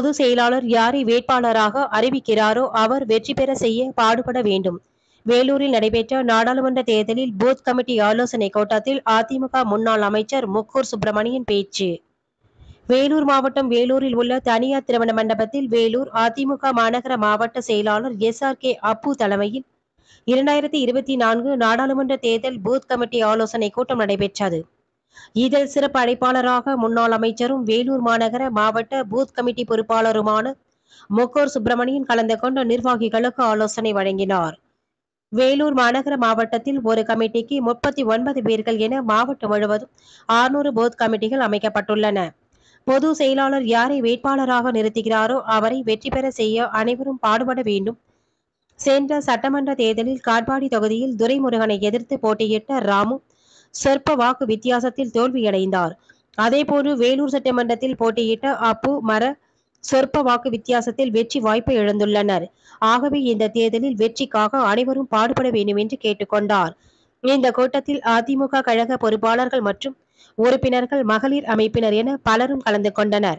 பொதுச் செயலாளர் யாரை வேட்பாளராக அறிவிக்கிறாரோ அவர் வெற்றி பெற செய்ய பாடுபட வேண்டும் வேலூரில் நடைபெற்ற நாடாளுமன்ற தேர்தலில் பூத் கமிட்டி ஆலோசனை கூட்டத்தில் அதிமுக முன்னாள் அமைச்சர் முக்கூர் சுப்பிரமணியன் பேச்சு வேலூர் மாவட்டம் வேலூரில் உள்ள தனியார் திருமண மண்டபத்தில் வேலூர் அதிமுக மாநகர மாவட்ட செயலாளர் எஸ் ஆர் கே அப்பு தலைமையில் இரண்டாயிரத்தி இருபத்தி நான்கு நாடாளுமன்ற தேர்தல் பூத் கமிட்டி ஆலோசனை கூட்டம் நடைபெற்றது இதில் சிறப்பு அழைப்பாளராக முன்னாள் அமைச்சரும் வேலூர் மாநகர மாவட்ட பூத் கமிட்டி பொறுப்பாளருமான முக்கூர் சுப்பிரமணியன் கலந்து கொண்ட நிர்வாகிகளுக்கு ஆலோசனை வழங்கினார் வேலூர் மாநகர மாவட்டத்தில் ஒரு கமிட்டிக்கு முப்பத்தி ஒன்பது பேர்கள் என மாவட்டம் முழுவதும் ஆறுநூறு பூத் கமிட்டிகள் அமைக்கப்பட்டுள்ளன பொது செயலாளர் யாரை வேட்பாளராக நிறுத்துகிறாரோ அவரை வெற்றி பெற செய்ய அனைவரும் பாடுபட வேண்டும் சென்ற சட்டமன்ற தேர்தலில் காட்பாடி தொகுதியில் துரைமுருகனை எதிர்த்து போட்டியிட்ட ராமு சொற்ப வாக்கு வித்தியாசத்தில் தோல்வியடைந்தார் அதேபோன்று வேலூர் சட்டமன்றத்தில் போட்டியிட்ட அப்பு மர சொற்ப வாக்கு வித்தியாசத்தில் வெற்றி வாய்ப்பை இழந்துள்ளனர் ஆகவே இந்த தேர்தலில் வெற்றிக்காக அனைவரும் பாடுபட வேண்டும் என்று கேட்டுக்கொண்டார் இந்த கூட்டத்தில் அதிமுக கழக பொறுப்பாளர்கள் மற்றும் உறுப்பினர்கள் மகளிர் அமைப்பினர் என பலரும் கலந்து கொண்டனர்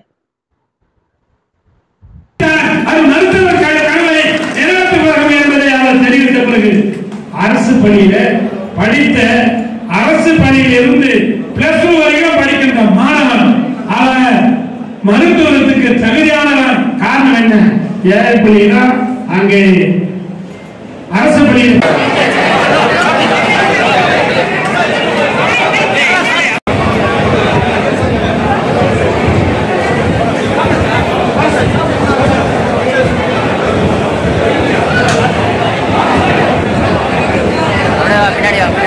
அது மருத்துவர் க- கனவை நிறைவேற்றுவார்கள் என்பதை அவர் தெரிவித்த பிறகு அரசு பணியில படித்த அரசு பணியில் இருந்து பிளஸ் டூ வரைக்கும் படிக்கின்ற மாணவன் அவன் மருத்துவத்துக்கு தகுதியானவன் காரணம் என்ன ஏழை பள்ளினா அங்கே அரசு பள்ளியில் அப்படியே வா, பின்னாடி வா பின்னாடி